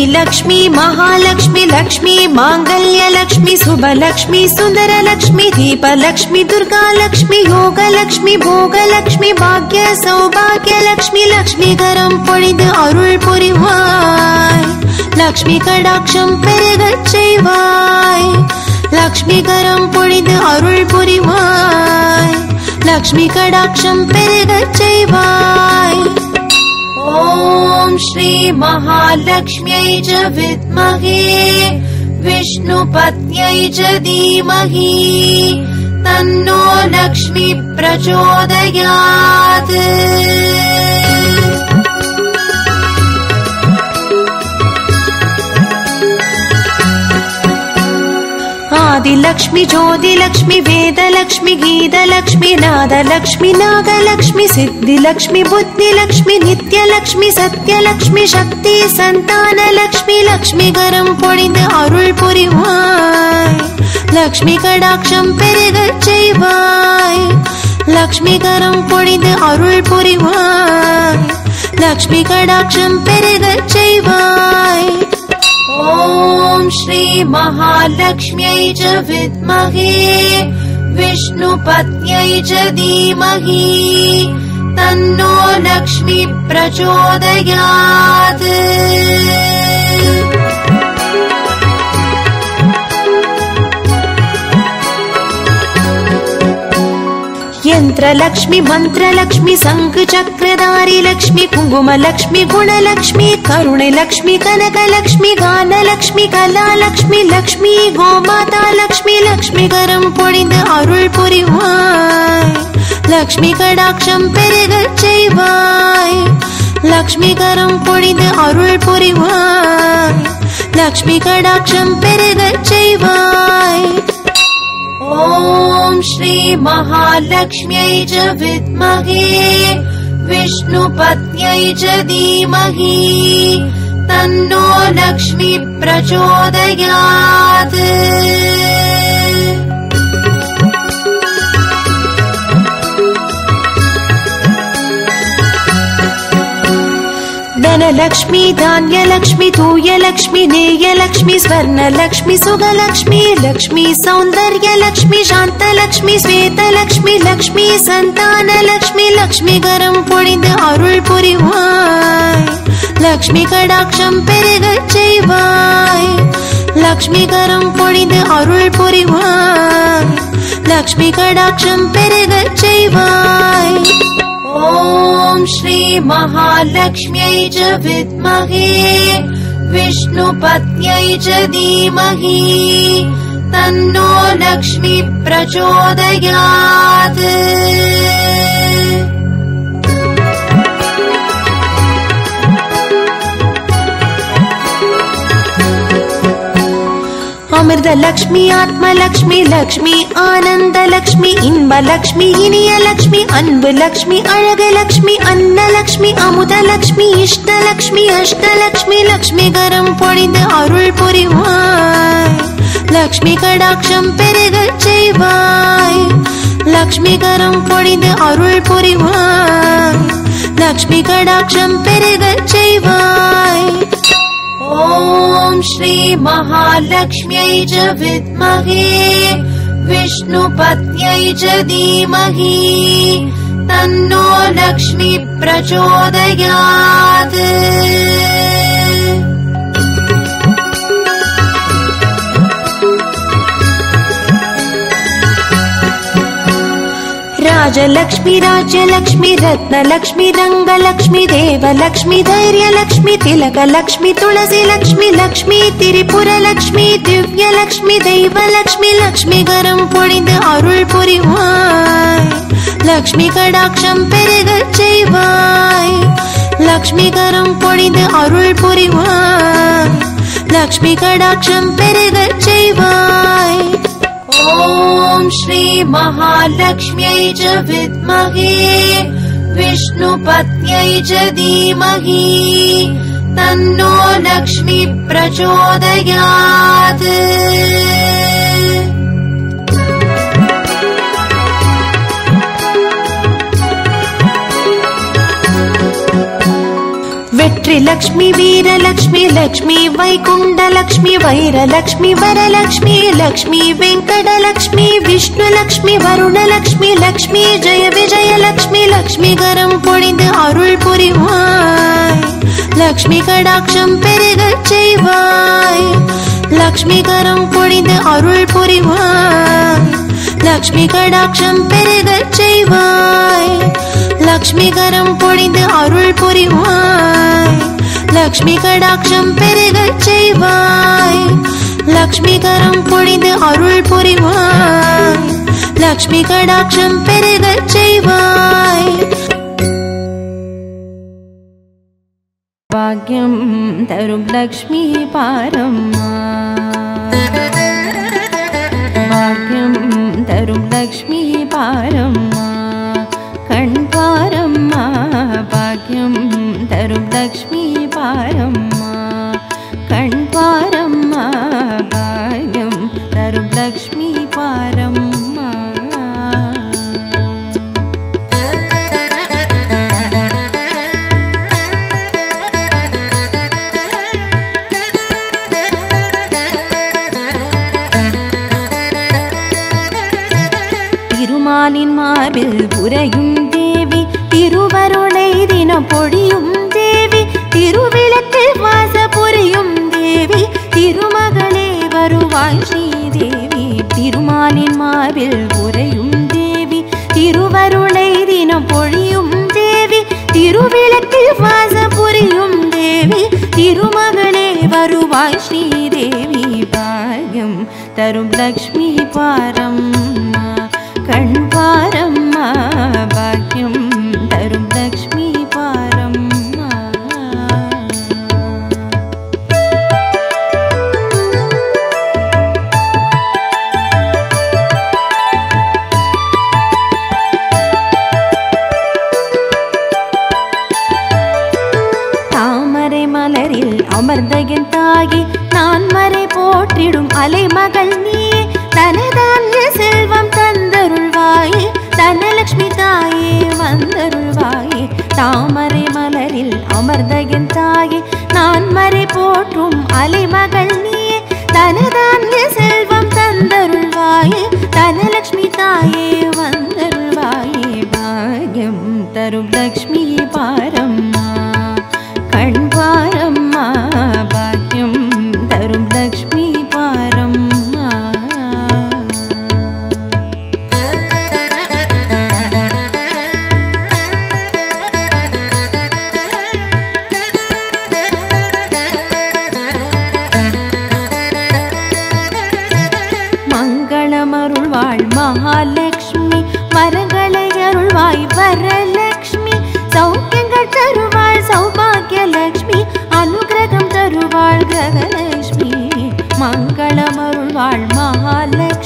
श्रीलक्ष्मी महालक्ष्मी लक्ष्मी माङ्गल्यलक्ष्मी शुभलक्ष्मी सुन्दरलक्ष्मी दीपलक्ष्मी दुर्गालक्ष्मी योगलक्ष्मी भोगलक्ष्मी भाग्य सौभाग्यलक्ष्मी लक्ष्मीकरं பொழிந்து அருள் புரிவாய் லக்ஷ்மி கடாட்சம் பெருகச் செய்வாய் லக்ஷ்மிகரம் பொழிந்து அருள் புரிவாய் லக்ஷ்மி கடாட்சம் பெருகச் செய்வாய் ॐ श्री महालक्ष्म्यै च विद्महे विष्णुपत्न्यै च धीमहि तन्नो लक्ष्मी प्रचोदयात् आदिलक्ष्मि ज्योतिलक्ष्मि वेदलक्ष्मि गीतलक्ष्मि नादलक्ष्मि नागलक्ष्मि सिद्धिलक्ष्मि बुद्धिलक्ष्मि नित्यलक्ष्मि सत्यलक्ष्मि शक्ति सन्तानलक्ष्मि लक्ष्मिकरं பொழிந்து அருள் புரிவாய் லக்ஷ்மி கடாட்சம் பெருகச் செய்வாய் லக்ஷ்மிகரம் பொழிந்து அருள் புரிவாய் லக்ஷ்மி கடாட்சம் பெருகச் செய்வாய் ॐ श्री महालक्ष्म्यै च विद्महे विष्णुपत्न्यै च धीमहि तन्नो लक्ष्मी प्रचोदयात् यन्त्रलक्ष्मि मन्त्रलक्ष्मि शङ्खचक्रधारि लक्ष्मि कुङ्कुमलक्ष्मि गुणलक्ष्मि करुणलक्ष्मि कनकलक्ष्मि गानलक्ष्मि कलालक्ष्मि लक्ष्मी गोमाता लक्ष्मि लक्ष्मिकरं பொழிந்து அருள் புரிவாய் லக்ஷ்மி கடாட்சம் பெருகச் செய்வாய் லக்ஷ்மிகரம் பொழிந்து அருள் புரிவாய் லக்ஷ்மி கடாட்சம் பெருகச் செய்வாய் ॐ श्री महालक्ष्म्यै च विद्महे विष्णुपत्न्यै च धीमहि तन्नो लक्ष्मी प्रचोदयात् धनलक्ष्मी धान्यलक्ष्मी तूयलक्ष्मी नेयलक्ष्मी स्वर्णलक्ष्मी सुगलक्ष्मी लक्ष्मी सौन्दर्यलक्ष्मी शान्तलक्ष्मी श्वेतलक्ष्मी लक्ष्मी सन्तानलक्ष्मी लक्ष्मिकरं பொழிந்து அருள் புரிவாய் லக்ஷ்மி கடாட்சம் பெருகச் செய்வாய் லக்ஷ்மிகரம் பொழிந்து அருள் புரிவாய் லக்ஷ்மி கடாட்சம் பெருகச் செய்வாய் ॐ श्री महालक्ष्म्यै च विद्महे विष्णुपत्न्यै च धीमहि तन्नो लक्ष्मी प्रचोदयात् அமிர்தலக்ஷ்மி ஆத்மலக்ஷ்மி லக்ஷ்மி ஆனந்தலக்ஷ்மி இன்பலக்ஷ்மி இனியலக்ஷ்மி அன்பு லக்ஷ்மி அழகலக்ஷ்மி அன்னலக்ஷ்மி அமுதலக்ஷ்மி இஷ்டலக்ஷ்மி அஷ்டலக்ஷ்மி லக்ஷ்மிகரம் பொழிந்து அருள் புரிவாய் லக்ஷ்மி கடாட்சம் பெருகச் செய்வாய் லக்ஷ்மிகரம் பொழிந்து அருள் புரிவாய் லக்ஷ்மி கடாட்சம் பெருகச் செய்வாய் ॐ श्री महालक्ष्म्यै च विद्महे विष्णुपत्न्यै च धीमहि तन्नो लक्ष्मी प्रचोदयात् राजलक्ष्मी राज्यलक्ष्मी रत्नलक्ष्मी रङ्गलक्ष्मी देवलक्ष्मी धैर्यलक्ष्मी तिलकलक्ष्मी तुलसीलक्ष्मी लक्ष्मी திரிபுரலக்ஷ்மி திவ்யலக்ஷ்மி தெய்வலக்ஷ்மி லக்ஷ்மிகரம் பொழிந்து அருள் புரிவாய் லக்ஷ்மி கடாட்சம் பெருகச் செய்வாய் லக்ஷ்மிகரம் பொழிந்து அருள் புரிவாய் லக்ஷ்மி கடாட்சம் பெருகச் செய்வாய் ॐ श्री महालक्ष्म्यै च विद्महे विष्णुपत्न्यै च धीमहि तन्नो लक्ष्मी प्रचोदयात् வெற்றி శ్రీలక్ష్మి వీరలక్ష్మి లక్ష్మి వైకుంఠలక్ష్మి వైరలక్ష్మి వరలక్ష్మి లక్ష్మి వెంకటలక్ష్మి విష్ణులక్ష్మి வருணலக்ஷ்மி லக்ஷ்மி ஜெய விஜயலக்ஷ்மி லக்ஷ்மி கரம் பொழிந்து அருள் புரிவாய் லக்ஷ்மி கடாட்சம் பெருகச் செய்வாய் லக்ஷ்மி கரம் பொழிந்து அருள் புரிவாய் லக்ஷ்மி கடாட்சம் பெருகச் செய்வாய் லக்ஷ்மி கரம் பொழிந்து அருள் புரிவாய் லக்ஷ்மி கடாட்சம் பெருகச் செய்வாய் லக்ஷ்மி கரம் பொழிந்து அருள் புரிவாய் லக்ஷ்மி கடாட்சம் பெருகச் செய்வாய் ഭാഗ്യം തരും ലക്ഷ്മി പാരമ്മ ഭാഗ്യം തരും ലക്ഷ്മി പാരമ്മ കൺപാരമ്മ ഭാഗ്യം തരും ലക്ഷ്മി പാരമ്മ കൺപാരമ്മ ഭാഗ്യം തരും ലക്ഷ്മി പാരമ്മ திருமாலின் மார்பில் புரையும் தேவி திருவருளை தினம் பொழியும் தேவி திருவிளக்கில் வாச புரியும் தேவி திருமகளே வருவாய் ஸ்ரீதேவி திருமாலின் மார்பில் புரையும் தேவி திருவருளை தினம் பொழியும் தேவி திருவிளக்கில் வாச புரியும் தேவி திருமகளே வருவாய் ஸ்ரீதேவி பாக்யம் தரும் லக்ஷ்மி பாரம்மா கண் பாரம்மா பாக்யம் தரும் லக்ஷ்மி பாரம்மா தாமரை மலரில் அமர்ந்த என் தாயி நான் மறை போற்றிடும் அலைமகள் நீயே தனதான்ய செல்வம் தந்தருள்வாயே தனலட்சுமி தாயே வந்தருள்வாயே தாமரை மலரில் அமர்ந்த என் தாயே நான் மறை போற்றும் அலைமகள் நீயே தனதான்ய செல்வம் தந்தருள்வாயே தனலட்சுமி தாயே வந்தருள்வாயே பாக்யம் தரும் லக்ஷ்மி பாரம்மா கண் பாரம்மா பாக்யம் தரும் லக்ஷ்மி பாரம்மா மங்களமருள்வாள் மகாலட்சுமி மரங்களை அருள்வாய் வரலட்சுமி சௌக்கியங்கள் தருவாள் சௌபாகியலட்சுமி அனுகிரகம் தருவாள் கிரகலட்சுமி மங்களமருள்வாள் மகாலட்சுமி